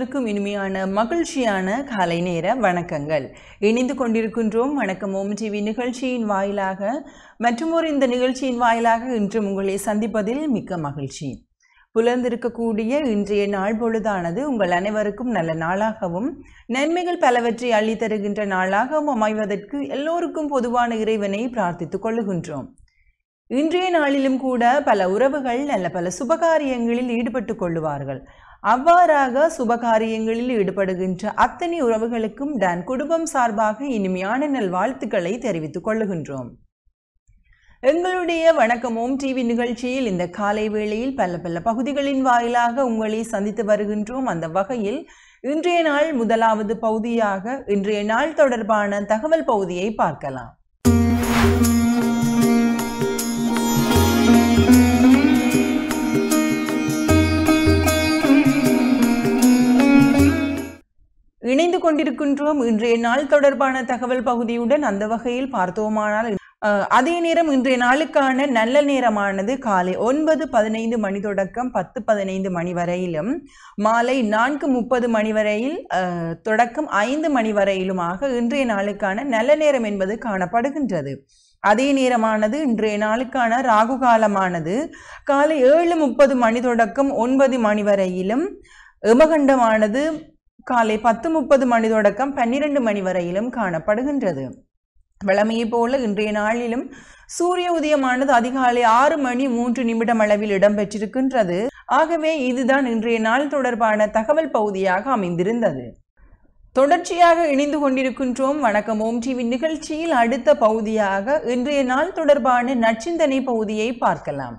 அனைவருக்கும் இனிமையான மகிழ்ச்சியான காலை நேர வணக்கங்கள் இணைந்து கொண்டிருக்கின்றோம் வணக்கம் ஓம் டிவி நிகழ்ச்சியின் வாயிலாக மற்றுமொரு இந்த நிகழ்ச்சியின் வாயிலாக இன்று உங்களை சந்திப்பதில் மிக்க மகிழ்ச்சி புலர்ந்திருக்கக்கூடிய இன்றைய நாள் பொழுதானது உங்கள் அனைவருக்கும் நல்ல நாளாகவும் நன்மைகள் பலவற்றை அள்ளி தருகின்ற நாளாகவும் அமைவதற்கு எல்லோருக்கும் பொதுவான இறைவனை பிரார்த்தித்துக் கொள்ளுகின்றோம் இன்றைய நாளிலும் கூட பல உறவுகள் நல்ல பல சுபகாரியங்களில் ஈடுபட்டு கொள்ளுவார்கள் அவ்வாறாக சுபகாரியங்களில் ஈடுபடுகின்ற அத்தனை உறவுகளுக்கும் டான் குடும்பம் சார்பாக இனிமையான நல்வாழ்த்துக்களை தெரிவித்துக் கொள்ளுகின்றோம் எங்களுடைய வணக்கம் ஓம் டிவி நிகழ்ச்சியில் இந்த காலை வேளையில் பல பல பகுதிகளின் வாயிலாக உங்களை சந்தித்து வருகின்றோம் அந்த வகையில் இன்றைய நாள் முதலாவது பகுதியாக இன்றைய நாள் தொடர்பான தகவல் பகுதியை பார்க்கலாம் இணைந்து கொண்டிருக்கின்றோம் இன்றைய நாள் தொடர்பான தகவல் பகுதியுடன் அந்த வகையில் பார்த்தோமானால் அஹ், அதே நேரம் இன்றைய நாளுக்கான நல்ல நேரமானது காலை ஒன்பது பதினைந்து மணி தொடக்கம் பத்து பதினைந்து மணி வரையிலும் மாலை நான்கு முப்பது மணி வரையில் அஹ், தொடக்கம் ஐந்து மணி வரையிலுமாக இன்றைய நாளுக்கான நல்ல நேரம் என்பது காணப்படுகின்றது அதே நேரமானது இன்றைய நாளுக்கான ராகு காலமானது காலை ஏழு முப்பது மணி தொடக்கம் ஒன்பது மணி வரையிலும் எமகண்டமானது காலை பத்து முப்பது மணி தொடக்கம் பன்னிரண்டு மணி வரையிலும் காணப்படுகின்றது வழமையை போல இன்றைய நாளிலும் சூரிய உதயமானது அதிகாலை ஆறு மணி மூன்று நிமிடம் அளவில் இடம்பெற்றிருக்கின்றது ஆகவே இதுதான் இன்றைய நாள் தொடர்பான தகவல் பகுதியாக அமைந்திருந்தது தொடர்ச்சியாக இணைந்து கொண்டிருக்கின்றோம் வணக்கம் ஓம் டிவி நிகழ்ச்சியில் அடுத்த பகுதியாக இன்றைய நாள் தொடர்பான நச்சிந்தனை பகுதியை பார்க்கலாம்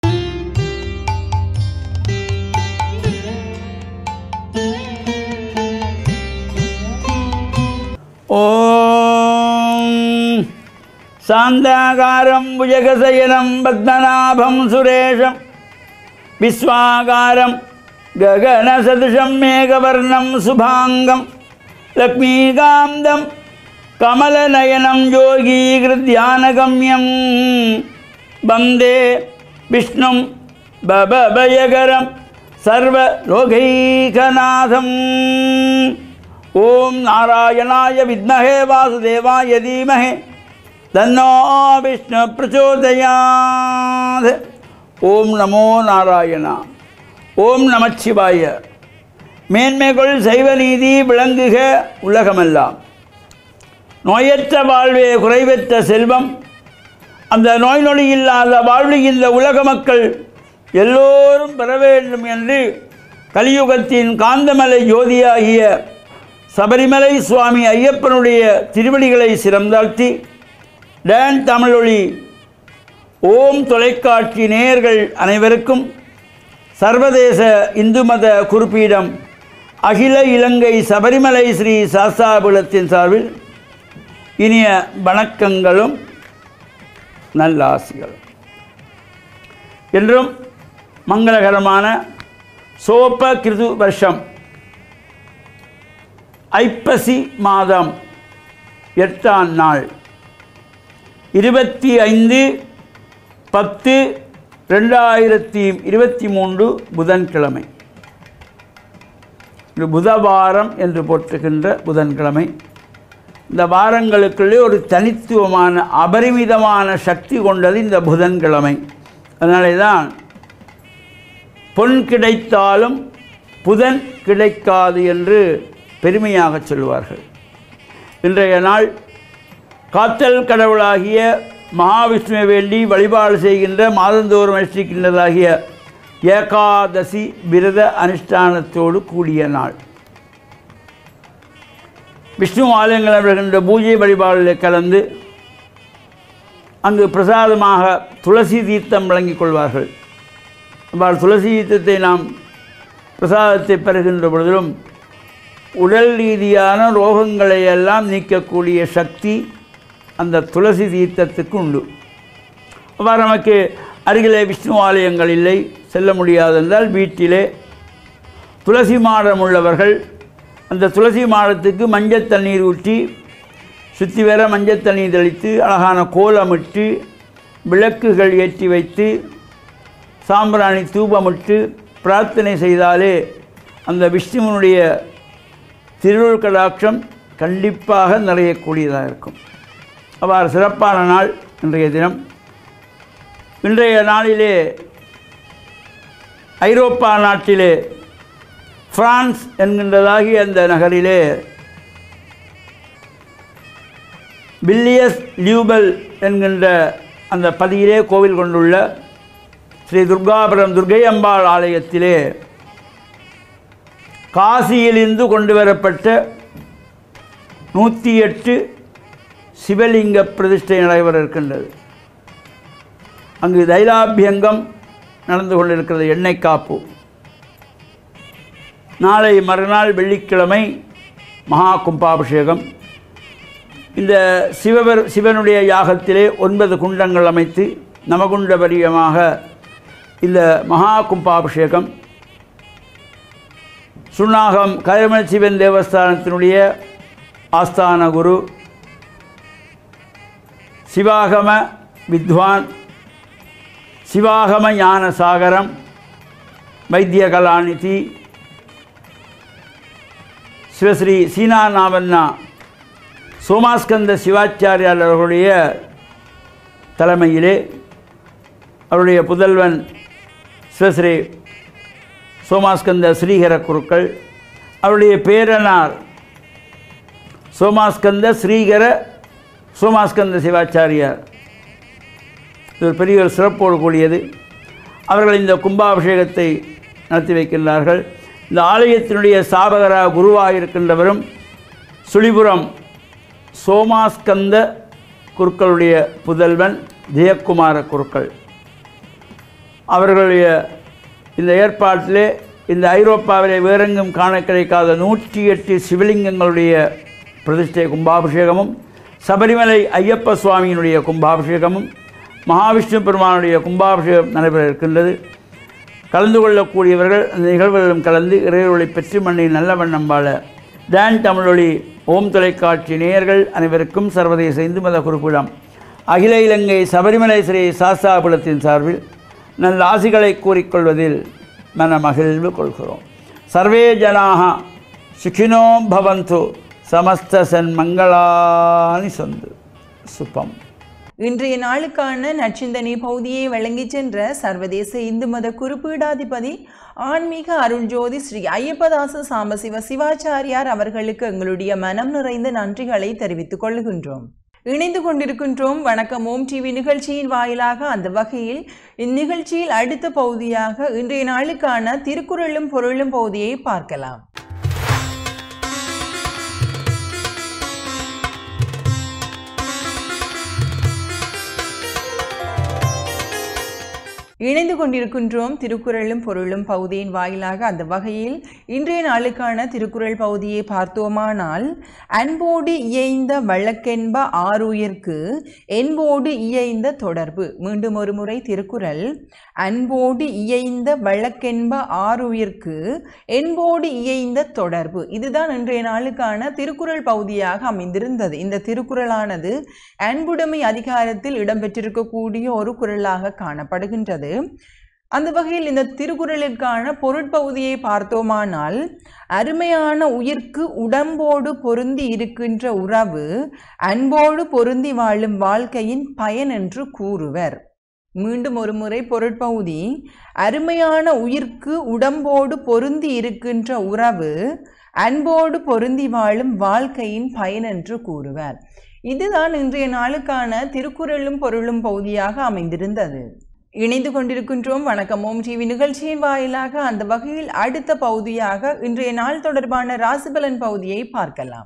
ॐ शान्ताकारं भुजगशयनं पद्मनाभं सुरेशं विश्वाकारं गगनसदृशं मेघवर्णं शुभाङ्गं लक्ष्मीकान्तं कमलनयनं योगीकृध्यानगम्यं वन्दे विष्णुं बभयकरं सर्वलोकैकनाथम् ஓம் நாராயணாய வித்மஹே வாசுதேவாய தீமஹே தன்னோ விஷ்ணு பிரச்சோதயாத் ஓம் நமோ நாராயணா ஓம் நமச்சிவாய மேன்மைகள் சைவ நீதி விளங்குக உலகமெல்லாம் நோயற்ற வாழ்வே குறைவற்ற செல்வம் அந்த நோய் நொடி இல்லாத வாழ்வு இந்த உலக மக்கள் எல்லோரும் பெற வேண்டும் என்று கலியுகத்தின் காந்தமலை ஜோதியாகிய சபரிமலை சுவாமி ஐயப்பனுடைய திருவடிகளை சிறந்தாழ்த்தி டான் தமிழொலி ஓம் தொலைக்காட்சி நேயர்கள் அனைவருக்கும் சர்வதேச இந்து மத குறிப்பீடம் அகில இலங்கை சபரிமலை ஸ்ரீ சாஸ்தாபுலத்தின் சார்பில் இனிய வணக்கங்களும் நல்லாசிகளும் என்றும் மங்களகரமான சோப்ப கிருது வருஷம் ஐப்பசி மாதம் எட்டாம் நாள் இருபத்தி ஐந்து பத்து ரெண்டாயிரத்தி இருபத்தி மூன்று புதன்கிழமை இது புதவாரம் என்று போற்றுகின்ற புதன்கிழமை இந்த வாரங்களுக்குள்ளே ஒரு தனித்துவமான அபரிமிதமான சக்தி கொண்டது இந்த புதன்கிழமை அதனாலே தான் பொன் கிடைத்தாலும் புதன் கிடைக்காது என்று பெருமையாக சொல்வார்கள் இன்றைய நாள் காத்தல் கடவுளாகிய மகாவிஷ்ணுவை வேண்டி வழிபாடு செய்கின்ற மாதந்தோறும் அனுஷ்டிக்கின்றதாகிய ஏகாதசி விரத அனுஷ்டானத்தோடு கூடிய நாள் விஷ்ணு ஆலயங்கள் வருகின்ற பூஜை வழிபாடில் கலந்து அங்கு பிரசாதமாக துளசி தீர்த்தம் வழங்கிக் கொள்வார்கள் அவ்வாறு துளசி தீர்த்தத்தை நாம் பிரசாதத்தை பெறுகின்ற பொழுதிலும் உடல் ரீதியான ரோகங்களை எல்லாம் நீக்கக்கூடிய சக்தி அந்த துளசி தீர்த்தத்துக்கு உண்டு அவ்வாறு நமக்கு அருகிலே விஷ்ணு ஆலயங்கள் இல்லை செல்ல முடியாதென்றால் வீட்டிலே துளசி மாடம் உள்ளவர்கள் அந்த துளசி மாடத்துக்கு மஞ்சள் தண்ணீர் ஊற்றி சுற்றி வர மஞ்சள் தண்ணீர் தெளித்து அழகான கோலமிட்டு விளக்குகள் ஏற்றி வைத்து சாம்பிராணி தூபமிட்டு பிரார்த்தனை செய்தாலே அந்த விஷ்ணுவனுடைய திருவுள் கடாட்சம் கண்டிப்பாக நிறையக்கூடியதாக இருக்கும் அவ்வாறு சிறப்பான நாள் இன்றைய தினம் இன்றைய நாளிலே ஐரோப்பா நாட்டிலே பிரான்ஸ் என்கின்றதாகிய அந்த நகரிலே வில்லியஸ் லியூபல் என்கின்ற அந்த பதியிலே கோவில் கொண்டுள்ள ஸ்ரீ துர்காபுரம் துர்கை அம்பாள் ஆலயத்திலே காசியிலிருந்து கொண்டு வரப்பட்ட நூற்றி எட்டு சிவலிங்க பிரதிஷ்டை நடைபெற இருக்கின்றது அங்கு தைலாபியங்கம் நடந்து கொண்டிருக்கிறது எண்ணெய் காப்பு நாளை மறுநாள் வெள்ளிக்கிழமை மகா கும்பாபிஷேகம் இந்த சிவபெரு சிவனுடைய யாகத்திலே ஒன்பது குண்டங்கள் அமைத்து நவகுண்ட பரியமாக இந்த மகா கும்பாபிஷேகம் சுண்ணாகம் கதிரமண சிவன் தேவஸ்தானத்தினுடைய ஆஸ்தான குரு சிவாகம வித்வான் சிவாகம ஞான சாகரம் வைத்திய கலாநிதி சிவஸ்ரீ சீனா நாவண்ணா சோமாஸ்கந்த சிவாச்சாரியார் அவர்களுடைய தலைமையிலே அவருடைய புதல்வன் சிவஸ்ரீ சோமாஸ்கந்த ஸ்ரீஹர குருக்கள் அவருடைய பேரனார் சோமாஸ்கந்த ஸ்ரீகர சோமாஸ்கந்த சிவாச்சாரியார் இது ஒரு பெரிய ஒரு சிறப்போடு கூடியது அவர்கள் இந்த கும்பாபிஷேகத்தை நடத்தி வைக்கின்றார்கள் இந்த ஆலயத்தினுடைய ஸ்தாபகரா குருவாக இருக்கின்றவரும் சுழிபுரம் சோமாஸ்கந்த குருக்களுடைய புதல்வன் ஜெயக்குமார குருக்கள் அவர்களுடைய இந்த ஏற்பாட்டிலே இந்த ஐரோப்பாவிலே வேறெங்கும் காண கிடைக்காத நூற்றி எட்டு சிவலிங்கங்களுடைய பிரதிஷ்டை கும்பாபிஷேகமும் சபரிமலை ஐயப்ப சுவாமியினுடைய கும்பாபிஷேகமும் மகாவிஷ்ணு பெருமானுடைய கும்பாபிஷேகம் நடைபெற இருக்கின்றது கலந்து கொள்ளக்கூடியவர்கள் அந்த நிகழ்வுகளிலும் கலந்து இறைவர்களை பெற்று மண்ணில் நல்ல வண்ணம் வாழ டான் தமிழொலி ஓம் தொலைக்காட்சி நேயர்கள் அனைவருக்கும் சர்வதேச இந்து மத குறிப்பிடம் அகில இலங்கை சபரிமலை ஸ்ரீ சாஸ்தாபுலத்தின் சார்பில் நல்ல ஆசிகளை கூறிக்கொள்வதில் மன மகிழ்வு கொள்கிறோம் சர்வே ஜனாக சுகினோ பவந்து சமஸ்த சன்மங்களானி சந்து சுபம் இன்றைய நாளுக்கான நச்சிந்தனை பகுதியை வழங்கிச் சென்ற சர்வதேச இந்து மத குறிப்பீடாதிபதி ஆன்மீக அருள்ஜோதி ஸ்ரீ ஐயப்பதாச சாம்பசிவ சிவாச்சாரியார் அவர்களுக்கு எங்களுடைய மனம் நிறைந்த நன்றிகளை தெரிவித்துக் கொள்கின்றோம் இணைந்து கொண்டிருக்கின்றோம் வணக்கம் ஓம் டிவி நிகழ்ச்சியின் வாயிலாக அந்த வகையில் இந்நிகழ்ச்சியில் அடுத்த பகுதியாக இன்றைய நாளுக்கான திருக்குறளும் பொருளும் பகுதியை பார்க்கலாம் இணைந்து கொண்டிருக்கின்றோம் திருக்குறளும் பொருளும் பகுதியின் வாயிலாக அந்த வகையில் இன்றைய நாளுக்கான திருக்குறள் பகுதியை பார்த்தோமானால் அன்போடு இயைந்த வழக்கென்ப ஆறுயிர்க்கு என்போடு இயைந்த தொடர்பு மீண்டும் ஒரு முறை திருக்குறள் அன்போடு இயைந்த வழக்கென்ப ஆறுயிர்க்கு என்போடு இயைந்த தொடர்பு இதுதான் இன்றைய நாளுக்கான திருக்குறள் பகுதியாக அமைந்திருந்தது இந்த திருக்குறளானது அன்புடைமை அதிகாரத்தில் இடம்பெற்றிருக்கக்கூடிய ஒரு குறளாக காணப்படுகின்றது அந்த வகையில் இந்த திருக்குறளிற்கான பொருட்பகுதியை பார்த்தோமானால் அருமையான உயிர்க்கு உடம்போடு பொருந்தி இருக்கின்ற உறவு அன்போடு பொருந்தி வாழும் வாழ்க்கையின் பயன் என்று கூறுவர் மீண்டும் ஒரு முறை பொருட்பகுதி அருமையான உயிர்க்கு உடம்போடு பொருந்தி இருக்கின்ற உறவு அன்போடு பொருந்தி வாழும் வாழ்க்கையின் பயன் என்று கூறுவர் இதுதான் இன்றைய நாளுக்கான திருக்குறளும் பொருளும் பகுதியாக அமைந்திருந்தது இணைந்து கொண்டிருக்கின்றோம் வணக்கம் ஓம் டிவி நிகழ்ச்சியின் வாயிலாக அந்த வகையில் அடுத்த பகுதியாக இன்றைய நாள் தொடர்பான ராசிபலன் பகுதியை பார்க்கலாம்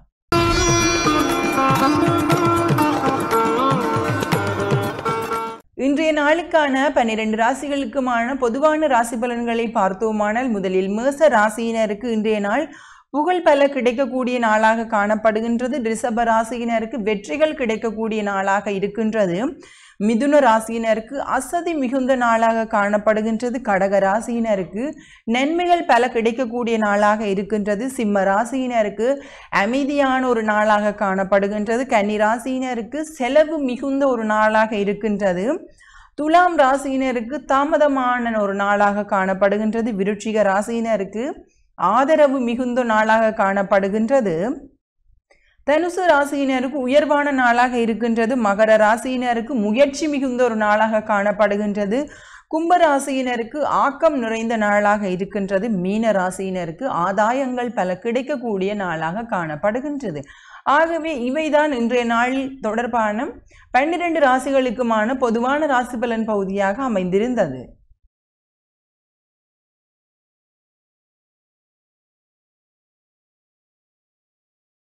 இன்றைய நாளுக்கான பன்னிரண்டு ராசிகளுக்குமான பொதுவான ராசி பலன்களை பார்த்தோமானால் முதலில் மேச ராசியினருக்கு இன்றைய நாள் புகழ் பல கிடைக்கக்கூடிய நாளாக காணப்படுகின்றது ரிஷப ராசியினருக்கு வெற்றிகள் கிடைக்கக்கூடிய நாளாக இருக்கின்றது மிதுன ராசியினருக்கு அசதி மிகுந்த நாளாக காணப்படுகின்றது கடக ராசியினருக்கு நன்மைகள் பல கிடைக்கக்கூடிய நாளாக இருக்கின்றது சிம்ம ராசியினருக்கு அமைதியான ஒரு நாளாக காணப்படுகின்றது கன்னி ராசியினருக்கு செலவு மிகுந்த ஒரு நாளாக இருக்கின்றது துலாம் ராசியினருக்கு தாமதமான ஒரு நாளாக காணப்படுகின்றது விருட்சிக ராசியினருக்கு ஆதரவு மிகுந்த நாளாக காணப்படுகின்றது தனுசு ராசியினருக்கு உயர்வான நாளாக இருக்கின்றது மகர ராசியினருக்கு முயற்சி மிகுந்த ஒரு நாளாக காணப்படுகின்றது கும்ப ராசியினருக்கு ஆக்கம் நிறைந்த நாளாக இருக்கின்றது மீன ராசியினருக்கு ஆதாயங்கள் பல கிடைக்கக்கூடிய நாளாக காணப்படுகின்றது ஆகவே இவைதான் இன்றைய நாள் தொடர்பான பன்னிரண்டு ராசிகளுக்குமான பொதுவான ராசி பலன் பகுதியாக அமைந்திருந்தது